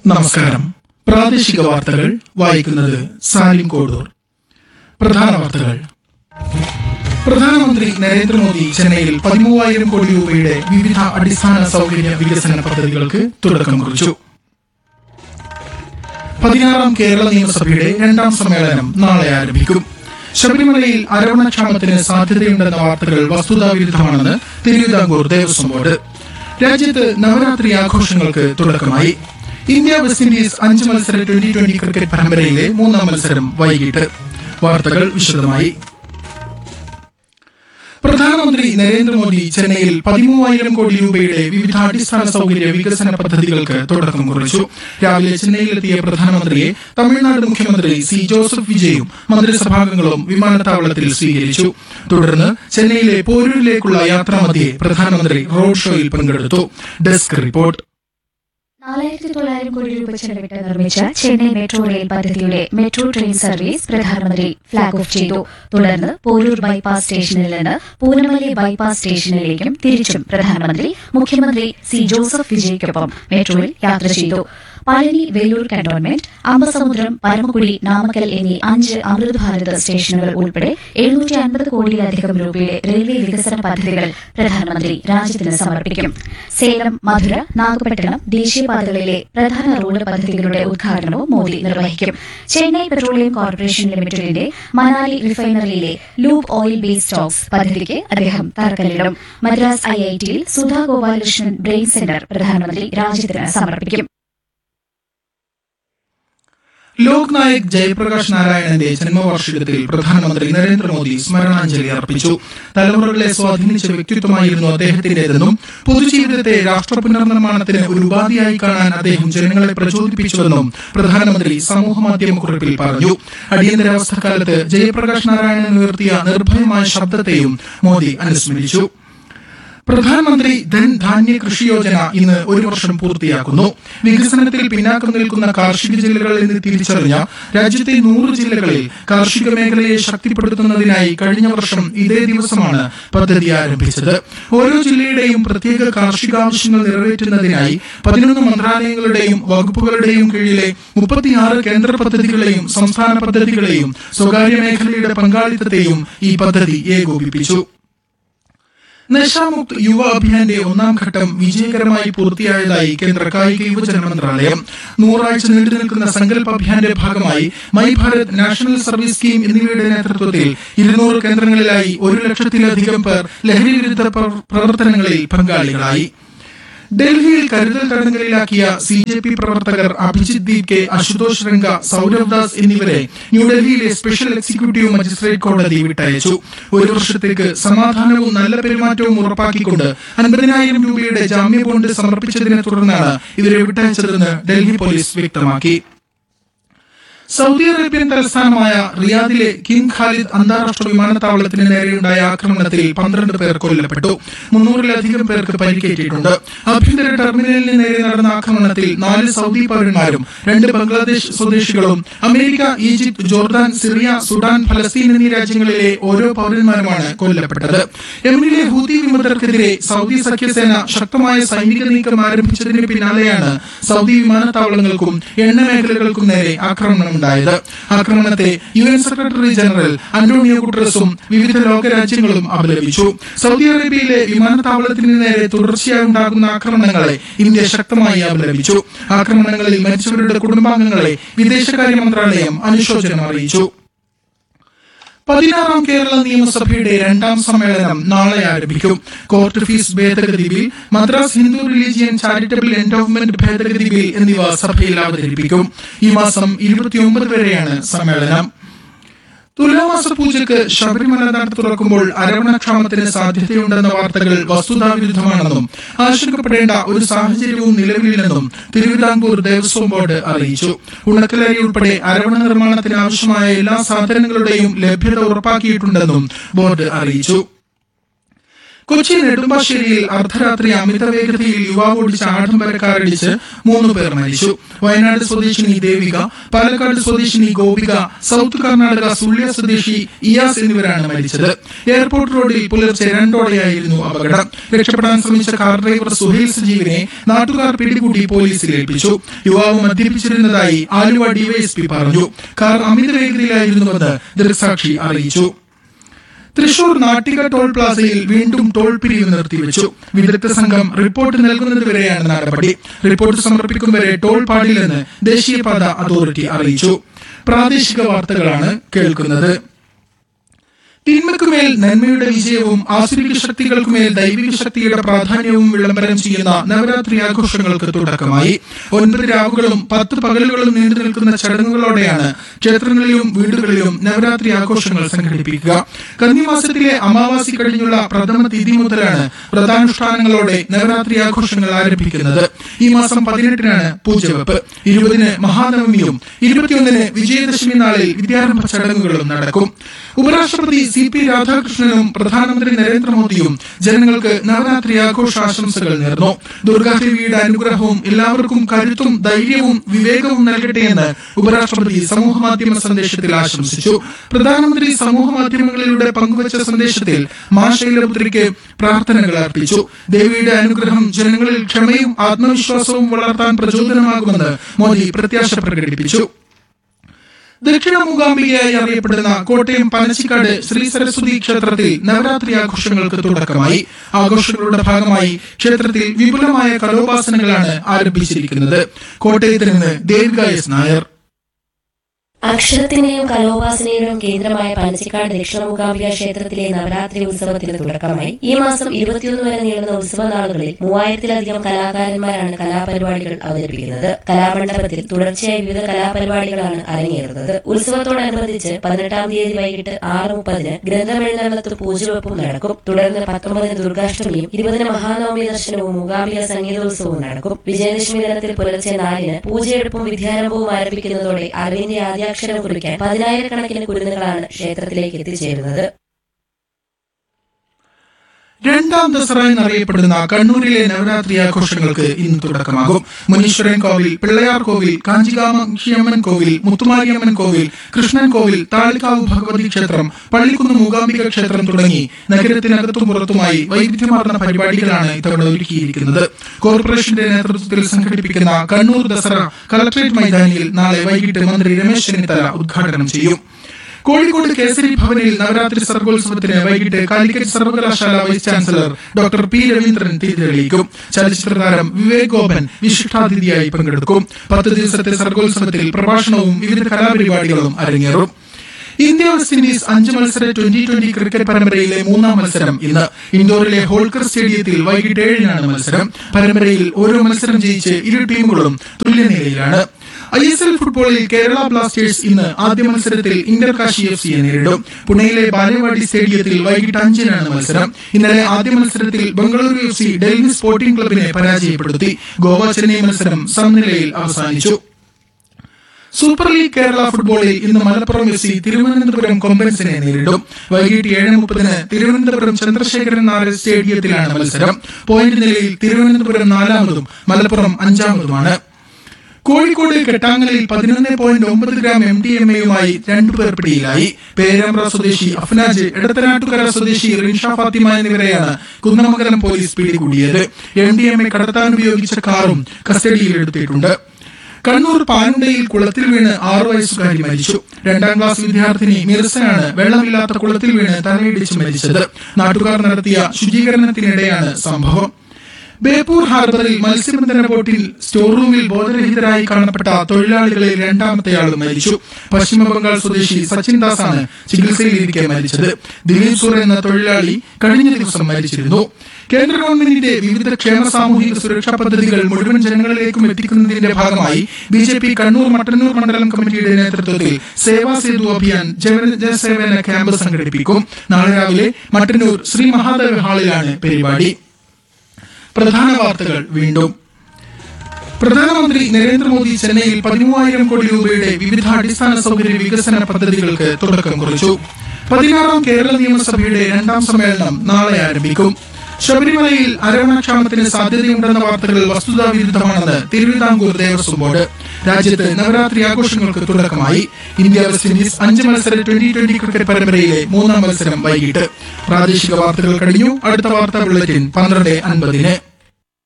നമസ്കാരം പ്രാദേശിക വാർത്തകൾ വായിക്കുന്നത് സാലിം കോഡൂർ പ്രധാന വാർത്തകൾ പ്രധാനമന്ത്രി നരേന്ദ്രമോദി ചെന്നൈയിൽ പതിമൂവായിരം കോടി രൂപയുടെ വിവിധ അടിസ്ഥാന സൗകര്യ വികസന പദ്ധതികൾക്ക് തുടക്കം കുറിച്ചു പതിനാറാം കേരള നിയമസഭയുടെ രണ്ടാം സമ്മേളനം നാളെ ആരംഭിക്കും ശബരിമലയിൽ അരവണക്ഷാമത്തിന് സാധ്യതയുണ്ടെന്ന വാർത്തകൾ വസ്തുതാവിരുദ്ധമാണെന്ന് തിരുവിതാംകൂർ ദേവസ്വം ബോർഡ് രാജ്യത്ത് നവരാത്രി ആഘോഷങ്ങൾക്ക് തുടക്കമായി ഇന്ത്യ വെസ്റ്റ് ഇൻഡീസ് അഞ്ച് മത്സര ട്വന്റി ട്വന്റി ക്രിക്കറ്റ് പരമ്പരയിലെ മൂന്നാം മത്സരം വൈകിട്ട് വാർത്തകൾ വിശദമായി പ്രധാനമന്ത്രി നരേന്ദ്രമോദി ചെന്നൈയിൽ പതിമൂവായിരം കോടി രൂപയുടെ വിവിധ അടിസ്ഥാന സൗകര്യ വികസന പദ്ധതികൾക്ക് തുടക്കം കുറിച്ചു രാവിലെ ചെന്നൈയിലെത്തിയ പ്രധാനമന്ത്രിയെ തമിഴ്നാട് മുഖ്യമന്ത്രി സി ജോസഫ് വിജയും മന്ത്രിസഭാംഗങ്ങളും വിമാനത്താവളത്തിൽ സ്വീകരിച്ചു തുടർന്ന് ചെന്നൈയിലെ പോരൂരിലേക്കുള്ള യാത്രാമധ്യേ പ്രധാനമന്ത്രി റോഡ് ഷോയിൽ പങ്കെടുത്തു ഡെസ്ക് റിപ്പോർട്ട് നാലായിരത്തി തൊള്ളായിരം കോടി രൂപ ചെലവിട്ട് നിർമ്മിച്ച ചെന്നൈ മെട്രോ റെയിൽ പദ്ധതിയുടെ മെട്രോ ട്രെയിൻ സർവീസ് പ്രധാനമന്ത്രി ഫ്ളാഗ് ഓഫ് ചെയ്തു തുടർന്ന് പോരൂർ ബൈപ്പാസ് സ്റ്റേഷനിൽ നിന്ന് പൂനമല്ലി ബൈപ്പാസ് സ്റ്റേഷനിലേക്കും തിരിച്ചും പ്രധാനമന്ത്രി മുഖ്യമന്ത്രി സി ജോസഫ് വിജയ്ക്കൊപ്പം മെട്രോയിൽ യാത്ര ചെയ്തു പഴനി വേലൂർ കന്റോൺമെന്റ് അമ്പസമുദ്രം പരമക്കുടി നാമക്കൽ എന്നീ അഞ്ച് അമൃത് ഭാരത് സ്റ്റേഷനുകൾ ഉൾപ്പെടെ എഴുന്നൂറ്റി അൻപത് കോടിയിലധികം രൂപയുടെ റെയിൽവേ വികസന പദ്ധതികൾ പ്രധാനമന്ത്രി രാജ്യത്തിന് സമർപ്പിക്കും സേലം മധുര നാഗപട്ടണം ദേശീയപാതകളിലെ പ്രധാന റോഡ് പദ്ധതികളുടെ ഉദ്ഘാടനവും മോദി നിർവഹിക്കും ചെന്നൈ പെട്രോളിയം കോർപ്പറേഷൻ ലിമിറ്റഡിന്റെ മനാലി റിഫൈനറിയിലെ ലൂബ് ഓയിൽ ബേസ് സ്റ്റോക്സ് പദ്ധതിക്ക് അദ്ദേഹം തറക്കല്ലിടും മദ്രാസ് ഐ ഐ ടിയിൽ സുധാ ഗോപാലകൃഷ്ണൻ ബ്രെയിൻ സെന്റർ പ്രധാനമന്ത്രി രാജ്യത്തിന് സമർപ്പിക്കും ലോക് നായക് ജയപ്രകാശ് നാരായണന്റെ ജന്മവാർഷികത്തിൽ പ്രധാനമന്ത്രി നരേന്ദ്രമോദി സ്മരണാഞ്ജലി അർപ്പിച്ചു തലമുറകളെ സ്വാധീനിച്ച വ്യക്തിത്വമായിരുന്നു അദ്ദേഹത്തിന്റേതെന്നും പൊതുജീവിതത്തെ രാഷ്ട്ര പുനർനിർമ്മാണത്തിന് ഒരു ഉപാധിയായി കാണാൻ അദ്ദേഹം ജനങ്ങളെ പ്രചോദിപ്പിച്ചുവെന്നും പ്രധാനമന്ത്രി സമൂഹമാധ്യമ കുറിപ്പിൽ പറഞ്ഞു അടിയന്തരാവസ്ഥക്കാലത്ത് ജയപ്രകാശ് നാരായണൻ ഉയർത്തിയ നിർഭയമായ ശബ്ദത്തെയും മോദി അനുസ്മരിച്ചു പ്രധാനമന്ത്രി ധൻ ധാന്യ കൃഷി യോജന ഇന്ന് ഒരു വർഷം പൂർത്തിയാക്കുന്നു വികസനത്തിൽ പിന്നാക്കം നിൽക്കുന്ന കാർഷിക ജില്ലകൾ എന്ന് തിരിച്ചറിഞ്ഞ രാജ്യത്തെ നൂറ് ജില്ലകളിൽ കാർഷിക മേഖലയെ ശക്തിപ്പെടുത്തുന്നതിനായി കഴിഞ്ഞ വർഷം ഇതേ ദിവസമാണ് പദ്ധതി ആരംഭിച്ചത് ഓരോ ജില്ലയുടെയും പ്രത്യേക കാർഷിക ആവശ്യങ്ങൾ നിറവേറ്റുന്നതിനായി പതിനൊന്ന് മന്ത്രാലയങ്ങളുടെയും വകുപ്പുകളുടെയും കീഴിലെ മുപ്പത്തിയാറ് കേന്ദ്ര പദ്ധതികളെയും സംസ്ഥാന പദ്ധതികളെയും സ്വകാര്യ മേഖലയുടെ പങ്കാളിത്തത്തെയും ഈ പദ്ധതി ഏകോപിപ്പിച്ചു നശാമുക്ത് യുവ അഭിയാന്റെ ഒന്നാം ഘട്ടം വിജയകരമായി പൂർത്തിയായതായി കേന്ദ്ര കായിക യുവജന മന്ത്രാലയം നൂറാഴ്ച നീണ്ടു നിൽക്കുന്ന സങ്കല്പ അഭിയാന്റെ ഭാഗമായി my Bharat national service scheme എന്നിവയുടെ നേതൃത്വത്തിൽ ഇരുന്നൂറ് കേന്ദ്രങ്ങളിലായി ഒരു ലക്ഷത്തിലധികം പേർ ലഹരി വിരുദ്ധ പ്രവർ- പ്രവർത്തനങ്ങളിൽ പങ്കാളികളായി ഡൽഹിയിൽ കരുതൽ തടങ്കലിലാക്കിയ സി ജെ പി പ്രവർത്തകർ അഭിജിത് ദീപ് കെ അശുതോഷ് രംഗ സൌരവ് ദാസ് എന്നിവരെ ന്യൂഡൽഹിയിലെ സ്പെഷ്യൽ എക്സിക്യൂട്ടീവ് മജിസ്ട്രേറ്റ് കോടതി വിട്ടയച്ചു ഒരു വർഷത്തേക്ക് സമാധാനവും നല്ല പെരുമാറ്റവും ഉറപ്പാക്കിക്കൊണ്ട് അൻപതിനായിരം രൂപയുടെ ജാമ്യ ബോണ്ട് സമർപ്പിച്ചതിനെ തുടർന്നാണ് ഇവരെ വിട്ടയച്ചതെന്ന് ഡൽഹി പോലീസ് വ്യക്തമാക്കി സൗദി അറേബ്യൻ തലസ്ഥാനമായ റിയാദിലെ കിങ് ഖാലിദ് അന്താരാഷ്ട്ര വിമാനത്താവളത്തിന് നേരെയുണ്ടായ ആക്രമണത്തിൽ പന്ത്രണ്ട് പേർ കൊല്ലപ്പെട്ടു മുന്നൂറിലധികം പേർക്ക് പരിക്കേറ്റിട്ടുണ്ട് ആഭ്യന്തര ടെർമിനലിന് നേരെ നടന്ന ആക്രമണത്തിൽ നാല് സൗദി പൗരന്മാരും രണ്ട് ബംഗ്ലാദേശ് സ്വദേശികളും America Egypt Jordan Syria Sudan ഫലസ്തീൻ എന്നീ രാജ്യങ്ങളിലെ ഓരോ പൗരന്മാരുമാണ് കൊല്ലപ്പെട്ടത് യമനിലെ ഹൂതി വിമതർക്കെതിരെ സൗദി സഖ്യസേന ശക്തമായ സൈനിക നീക്കം ആരംഭിച്ചതിന് പിന്നാലെയാണ് സൗദി വിമാനത്താവളങ്ങൾക്കും എണ്ണ മേഖലകൾക്കും നേരെ ആക്രമണം ഉണ്ടായത് ആക്രമണത്തെ U N secretary general Antonio ഗുട്ടറസും വിവിധ ലോകരാജ്യങ്ങളും അപലപിച്ചു സൗദി അറേബ്യയിലെ വിമാനത്താവളത്തിന് നേരെ തുടർച്ചയായി ഉണ്ടാകുന്ന ആക്രമണങ്ങളെ ഇന്ത്യ ശക്തമായി അപലപിച്ചു ആക്രമണങ്ങളിൽ മരിച്ചവരുടെ കുടുംബാംഗങ്ങളെ വിദേശകാര്യ മന്ത്രാലയം അനുശോചനം അറിയിച്ചു പതിനാറാം കേരള നിയമസഭയുടെ രണ്ടാം സമ്മേളനം നാളെ ആരംഭിക്കും കോർട്ട് ഫീസ് ഭേദഗതി bill Madras Hindu religion charitable endowment ഭേദഗതി ബിൽ എന്നിവ സഭയിൽ അവതരിപ്പിക്കും ഈ മാസം ഇരുപത്തിയൊമ്പത് വരെയാണ് സമ്മേളനം തുലാമാസ പൂജയ്ക്ക് ശബരിമല നട തുറക്കുമ്പോൾ അരവണക്ഷാമത്തിന് സാധ്യതയുണ്ടെന്ന വാർത്തകൾ വസ്തുതാവിരുദ്ധമാണെന്നും ആശങ്കപ്പെടേണ്ട ഒരു സാഹചര്യവും നിലവിലില്ലെന്നും തിരുവിതാംകൂർ ദേവസ്വം ബോർഡ് അറിയിച്ചു ഉണക്കലരി ഉൾപ്പെടെ അരവണ നിർമ്മാണത്തിന് ആവശ്യമായ എല്ലാ സാധനങ്ങളുടെയും ലഭ്യത ഉറപ്പാക്കിയിട്ടുണ്ടെന്നും ബോർഡ് അറിയിച്ചു കൊച്ചി നെടുമ്പാശ്ശേരിയിൽ അർദ്ധരാത്രി അമിത വേഗതയിൽ യുവാവ് ഓടിച്ച ആഡംബര കാറിടിച്ച് മൂന്ന് പേർ മരിച്ചു വയനാട് സ്വദേശിനി ദേവിക പാലക്കാട് സ്വദേശിനി ഗോപിക സൗത്ത് കർണാടക സുള്ളിയ സ്വദേശി ഇയാസ് എന്നിവരാണ് മരിച്ചത് എയർപോർട്ട് റോഡിൽ പുലർച്ചെ രണ്ടോടെയായിരുന്നു അപകടം രക്ഷപ്പെടാൻ ശ്രമിച്ച കാർ ഡ്രൈവർ സുഹൈൽ സജീവിനെ നാട്ടുകാർ പിടികൂടി പോലീസിൽ ഏൽപ്പിച്ചു യുവാവ് മദ്യപിച്ചിരുന്നതായി ആലുവ ഡിവൈഎസ്പി പറഞ്ഞു കാർ അമിത വേഗതയിലായിരുന്നുവെന്ന് ദൃക്സാക്ഷി അറിയിച്ചു തൃശൂർ നാട്ടിക ടോൾ പ്ലാസയിൽ വീണ്ടും ടോൾ പിരിവ് നിർത്തിവെച്ചു വിദഗ്ധ സംഘം റിപ്പോർട്ട് നൽകുന്നതുവരെയാണ് നടപടി റിപ്പോർട്ട് സമർപ്പിക്കും വരെ ടോൾ പാടില്ലെന്ന് ദേശീയപാത അതോറിറ്റി അറിയിച്ചു പ്രാദേശിക വാർത്തകളാണ് കേൾക്കുന്നത് തിന്മക്കുമേൽ നന്മയുടെ വിജയവും ആസുരിക ശക്തികൾക്കുമേൽ ദൈവിക ശക്തിയുടെ പ്രാധാന്യവും വിളംബരം ചെയ്യുന്ന നവരാത്രി ആഘോഷങ്ങൾക്ക് തുടക്കമായി ഒൻപത് രാവുകളും പത്ത് പകലുകളും നീണ്ടു നിൽക്കുന്ന ചടങ്ങുകളോടെയാണ് ക്ഷേത്രങ്ങളിലും വീടുകളിലും നവരാത്രി ആഘോഷങ്ങൾ സംഘടിപ്പിക്കുക കന്നിമാസത്തിലെ അമാവാസി കഴിഞ്ഞുള്ള പ്രഥമ തിഥി മുതലാണ് വ്രതാനുഷ്ഠാനങ്ങളോടെ നവരാത്രി ആഘോഷങ്ങൾ ആരംഭിക്കുന്നത് ഈ മാസം പതിനെട്ടിനാണ് പൂജവെപ്പ് ഇരുപതിന് മഹാനവമിയും ഇരുപത്തിയൊന്നിന് വിജയദശമി നാളിൽ വിദ്യാരംഭ ചടങ്ങുകളും നടക്കും ഉപരാഷ്ട്രപതി സി പി രാധാകൃഷ്ണനും പ്രധാനമന്ത്രി നരേന്ദ്രമോദിയും ജനങ്ങൾക്ക് നവരാത്രി ആഘോഷാശംസകൾ നേർന്നു ദുർഗാദേവിയുടെ അനുഗ്രഹവും എല്ലാവർക്കും കരുത്തും ധൈര്യവും വിവേകവും നൽകട്ടെ എന്ന് ഉപരാഷ്ട്രപതി സമൂഹമാധ്യമ സന്ദേശത്തിൽ ആശംസിച്ചു പ്രധാനമന്ത്രി സമൂഹമാധ്യമങ്ങളിലൂടെ പങ്കുവച്ച സന്ദേശത്തിൽ മാ ശൈലപുത്രിക്ക് പ്രാർത്ഥനകൾ അർപ്പിച്ചു ദേവിയുടെ അനുഗ്രഹം ജനങ്ങളിൽ ക്ഷമയും ആത്മവിശ്വാസവും വളർത്താൻ പ്രചോദനമാകുമെന്ന് മോദി പ്രത്യാശ പ്രകടിപ്പിച്ചു ദക്ഷിണ മൂകാംബികയായി അറിയപ്പെടുന്ന കോട്ടയം പനച്ചിക്കാട് ശ്രീ സരസ്വതി ക്ഷേത്രത്തിൽ നവരാത്രി ആഘോഷങ്ങൾക്ക് തുടക്കമായി ആഘോഷങ്ങളുടെ ഭാഗമായി ക്ഷേത്രത്തിൽ വിപുലമായ കലോപാസനകളാണ് ആരംഭിച്ചിരിക്കുന്നത് കോട്ടയത്ത് നിന്ന് ദേവിക എസ് നായർ അക്ഷരത്തിന്റെയും കലോപാസനയുടെയും കേന്ദ്രമായ പനച്ചിക്കാട് ദക്ഷിണമുഖാംബിക ക്ഷേത്രത്തിലെ നവരാത്രി ഉത്സവത്തിന് തുടക്കമായി ഈ മാസം ഇരുപത്തിയൊന്ന് വരെ നീളുന്ന ഉത്സവ നാളുകളിൽ മൂവായിരത്തിലധികം കലാകാരന്മാരാണ് കലാപരിപാടികൾ അവതരിപ്പിക്കുന്നത് കലാമണ്ഡപത്തിൽ തുടർച്ചയായി വിവിധ കലാപരിപാടികളാണ് അരങ്ങേറുന്നത് ഉത്സവത്തോടനുബന്ധിച്ച് പതിനെട്ടാം തീയതി വൈകിട്ട് ആറ് മുപ്പതിന് ഗ്രന്ഥമെഴുന്നള്ളത്ത് പൂജവെപ്പും നടക്കും തുടർന്ന് പത്തൊമ്പതിന് ദുർഗാഷ്ടമിയും ഇരുപതിന് മഹാനവമി ദർശനവും മൂകാംബിക സംഗീതോത്സവവും നടക്കും വിജയദശമി ദിനത്തിൽ പുലർച്ചെ നാലിന് പൂജയെടുപ്പും വിദ്യാരംഭവും ആരംഭിക്കുന്നതോടെ അറിവിന്റെ ആദ്യാക്ഷരം കുറിക്കാൻ പതിനായിരക്കണക്കിന് കുരുന്നുകളാണ് ക്ഷേത്രത്തിലേക്ക് എത്തിച്ചേരുന്നത് രണ്ടാം ദസറ എന്നറിയപ്പെടുന്ന കണ്ണൂരിലെ നവരാത്രി ആഘോഷങ്ങൾക്ക് ഇന്ന് തുടക്കമാകും മുനീശ്വരൻ കോവിൽ പിള്ളയാർ കോവിൽ കാഞ്ചികാമക്ഷിയമ്മൻ കോവിൽ മുത്തുമാരിയമ്മൻ കോവിൽ കൃഷ്ണൻ കോവിൽ താളിക്കാവ് ഭഗവതി ക്ഷേത്രം പള്ളിക്കുന്ന് മൂകാംബിക ക്ഷേത്രം തുടങ്ങി നഗരത്തിനകത്തും പുറത്തുമായി വൈവിധ്യമാർന്ന പരിപാടികളാണ് ഇത്തവണ ഒരുക്കിയിരിക്കുന്നത് കോർപ്പറേഷന്റെ നേതൃത്വത്തിൽ സംഘടിപ്പിക്കുന്ന കണ്ണൂർ ദസറ കളക്ടറേറ്റ് മൈതാനിയിൽ നാളെ വൈകിട്ട് മന്ത്രി രമേശ് ചെന്നിത്തല ഉദ്ഘാടനം ചെയ്യും കോഴിക്കോട് കേസരി ഭവനിൽ നവരാത്രി സർഗോത്സവത്തിന് വൈകിട്ട് കാലിക്കറ്റ് സർവകലാശാല vice chancellor doctor P Raveendran തിരിതെളിയിക്കും ചലച്ചിത്ര താരം വിവേക് ഗോപൻ വിശിഷ്ടാതിഥിയായി പങ്കെടുക്കും പത്ത് ദിവസത്തെ സർഗോത്സവത്തിൽ പ്രഭാഷണവും വിവിധ കലാപരിപാടികളും അരങ്ങേറും ഇന്ത്യ വെസ്റ്റ് ഇൻഡീസ് അഞ്ച് മത്സര ട്വന്റി ട്വന്റി ക്രിക്കറ്റ് പരമ്പരയിലെ മൂന്നാം മത്സരം ഇന്ന് ഇൻഡോറിലെ ഹോൾക്കർ സ്റ്റേഡിയത്തിൽ വൈകിട്ട് ഏഴിനാണ് മത്സരം പരമ്പരയിൽ ഓരോ മത്സരം ജയിച്ച് ഇരു ടീമുകളും തുല്യനിലയിലാണ് ഐ എസ് എൽ ഫുട്ബോളിൽ കേരള ബ്ലാസ്റ്റേഴ്സ് ഇന്ന് ആദ്യ മത്സരത്തിൽ ഇന്റർകാശി എഫ് സിയെ നേരിടും പുണെയിലെ ബാലവാടി സ്റ്റേഡിയത്തിൽ വൈകിട്ട് അഞ്ചിനാണ് മത്സരം ഇന്നലെ ആദ്യ മത്സരത്തിൽ Bengaluru F C Delhi sporting ക്ലബിനെ പരാജയപ്പെടുത്തി ഗോവ ചെന്നൈ മത്സരം സമനിലയിൽ അവസാനിച്ചു സൂപ്പർ ലീഗ് കേരള ഫുട്ബോളിൽ ഇന്ന് മലപ്പുറം എഫ് സി തിരുവനന്തപുരം കൊമ്പൻസിനെ നേരിടും വൈകിട്ട് ഏഴ് മുപ്പതിന് തിരുവനന്തപുരം ചന്ദ്രശേഖരൻ നായർ സ്റ്റേഡിയത്തിലാണ് മത്സരം പോയിന്റ് നിലയിൽ തിരുവനന്തപുരം നാലാമതും മലപ്പുറം അഞ്ചാമതുമാണ് കോഴിക്കോട് കെട്ടാങ്ങലിൽ പതിനൊന്ന് പോയിന്റ് ഒമ്പത് ഗ്രാം എം ഡി എം എയുമായി രണ്ടുപേർ പിടിയിലായി പേരാമ്പ്ര സ്വദേശി അഫ്നാജ് എടത്തനാട്ടുകര സ്വദേശി റിൻഷ ഫാത്തിമ എന്നിവരെയാണ് കുന്നമംഗലം പോലീസ് പിടികൂടിയത് എം ഡി എം എ കടത്താൻ ഉപയോഗിച്ച കാറും കസ്റ്റഡിയിലെടുത്തിട്ടുണ്ട് കണ്ണൂർ പാനുണ്ടയിൽ കുളത്തിൽ വീണ് ആറു വയസ്സുകാരി മരിച്ചു രണ്ടാം ക്ലാസ് വിദ്യാർത്ഥിനി മിർസയാണ് വെള്ളമില്ലാത്ത കുളത്തിൽ വീണ് തലയിടിച്ച് മരിച്ചത് നാട്ടുകാർ നടത്തിയ ശുചീകരണത്തിനിടെയാണ് സംഭവം ബേപ്പൂർ ഹാർബറിൽ മത്സ്യബന്ധന ബോട്ടിൽ സ്റ്റോർ റൂമിൽ ബോധരഹിതരായി കാണപ്പെട്ട തൊഴിലാളികളിൽ രണ്ടാമത്തെയാൾ മരിച്ചു പശ്ചിമ ബംഗാൾ സ്വദേശി സച്ചിൻ ദാസാണ് ചികിത്സയിലിരിക്കെ മരിച്ചത് ദിലീപ് സൂർ എന്ന തൊഴിലാളി കഴിഞ്ഞ ദിവസം മരിച്ചിരുന്നു കേന്ദ്ര ഗവൺമെന്റിന്റെ വിവിധ ക്ഷേമ സാമൂഹിക സുരക്ഷാ പദ്ധതികൾ മുഴുവൻ ജനങ്ങളിലേക്കും എത്തിക്കുന്നതിന്റെ ഭാഗമായി B J P Kannur Mattannur മണ്ഡലം കമ്മിറ്റിയുടെ നേതൃത്വത്തിൽ സേവാ സേതു അഭിയാൻ ജനസേവന ക്യാമ്പ് സംഘടിപ്പിക്കും നാളെ രാവിലെ മട്ടന്നൂർ ശ്രീ മഹാദേവ ഹാളിലാണ് പരിപാടി പ്രധാന വാർത്തകൾ വീണ്ടും പ്രധാനമന്ത്രി നരേന്ദ്രമോദി ചെന്നൈയിൽ പതിമൂവായിരം കോടി രൂപയുടെ വിവിധ അടിസ്ഥാന സൗകര്യ വികസന പദ്ധതികൾക്ക് തുടക്കം കുറിച്ചു പതിനാറാം കേരള നിയമസഭയുടെ രണ്ടാം സമ്മേളനം നാളെ ആരംഭിക്കും കേന്ദ്ര ഗവൺമെന്റിന്റെ വിവിധ ക്ഷേമ സാമൂഹിക സുരക്ഷാ പദ്ധതികൾ മുഴുവൻ ജനങ്ങളിലേക്കും എത്തിക്കുന്നതിന്റെ ഭാഗമായി B J P Kannur Mattannur മണ്ഡലം കമ്മിറ്റിയുടെ നേതൃത്വത്തിൽ സേവാ സേതു അഭിയാൻ ജനസേവന ക്യാമ്പ് സംഘടിപ്പിക്കും നാളെ രാവിലെ മട്ടന്നൂർ ശ്രീ മഹാദേവ ഹാളിലാണ് പരിപാടി പ്രധാന വാർത്തകൾ വീണ്ടും ശബരിമലയിൽ അരവണക്ഷാമത്തിന് സാധ്യതയുണ്ടെന്ന വാർത്തകൾ വസ്തുതാവിരുദ്ധമാണെന്ന് തിരുവിതാംകൂർ ദേവസ്വം ബോർഡ് രാജ്യത്ത് നവരാത്രി ആഘോഷങ്ങൾക്ക് തുടക്കമായി ഇന്ത്യ വെസ്റ്റ് ഇൻഡീസ് അഞ്ച് മത്സര ട്വന്റി ട്വന്റി ക്രിക്കറ്റ് പരമ്പരയിലെ മൂന്നാം മത്സരം വൈകിട്ട് പ്രാദേശിക വാർത്തകൾ കഴിഞ്ഞു അടുത്ത വാർത്താ ബുള്ളറ്റിൻ പന്ത്രണ്ട് അൻപതിന്